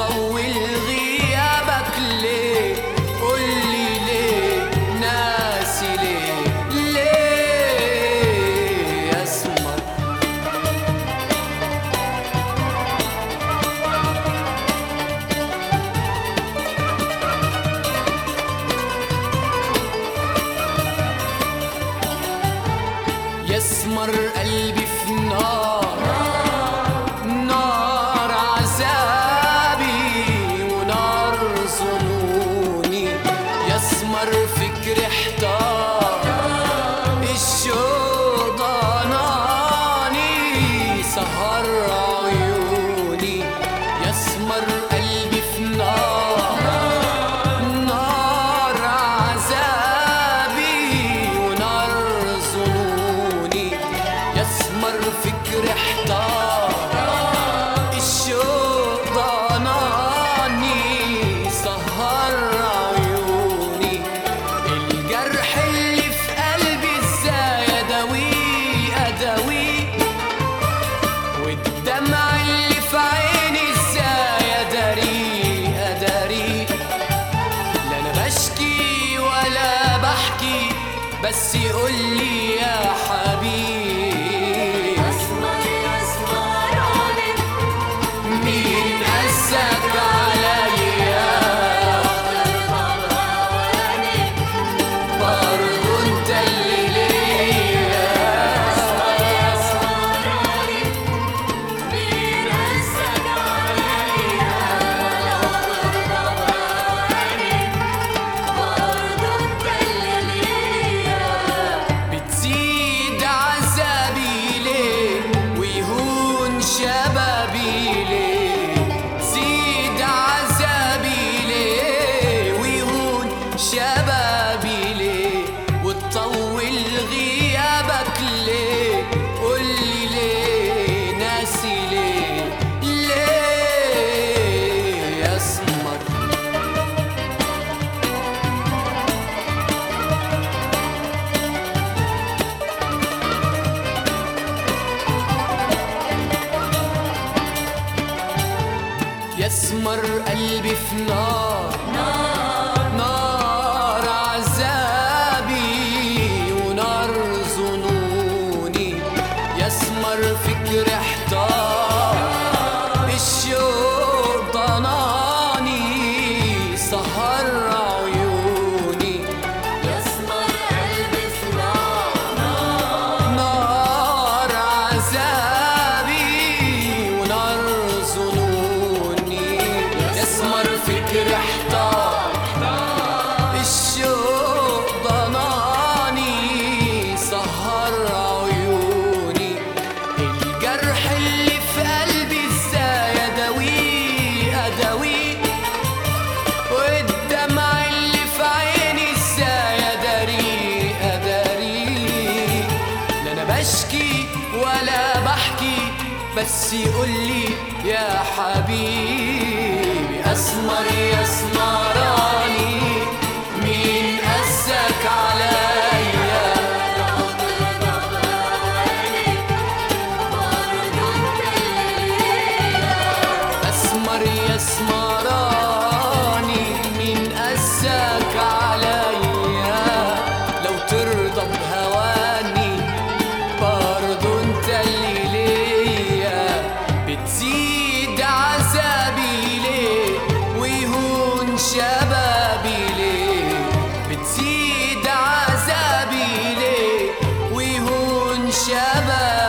وتطول غيابك ليه قولي ليه ناسي ليه ليه اسمر يسمر قلبي في نار نار عذابي ونار ظنوني يسمر فكري احتار الشوق ضناني سهر عيوني يسمر قلبي في نار نار عذابي ونار ظنوني يسمر فكر احتار الشوق ضناني سهر عيوني الجرح اللي في قلبي ازاي اداويه اداويه والدمع اللي في عيني ازاي اداريه اداريه لا انا بشكي ولا بحكي بس يقولي يا حبيبي أسمر أسمراني مين قسك عليا طبعاني برضو انت اللي ليا أسمراني مين أسد عليا طبعاني برضو أنت اللي ليا بتزيد عذابي ليه ويهون شبابي ليه زيد عذابي ليه ويهون شبابي ليه وتطول غيابك ليه قولي ليه ناسي ليه ليه اسمر يسمر قلبي في نار نار عذابي ونار ظنوني يسمر فكر احتار الشوق ضناني سهر عيوني يسمر قلبي في نار نار عذابي ونار ظنوني يسمر فكر احتار الشوق ضناني سهر عيوني الجرح اللي في قلبي ازاي اداويه اداويه والدمع اللي في عيني ازاي اداريه اداريه لا انا بشكي ولا بحكي بس يقولي يا حبيبي اسمر يا اسمراني مين قسك عليا طبعاني برضو أنت اللي ليا اسمر يا اسمراني مين قسك عليا لو ترضى بهواني برضو انت اللي ليا بتزيد عذابي ليه ويهون شبابي ليه بتزيد عذابي ليه ويهون شبابي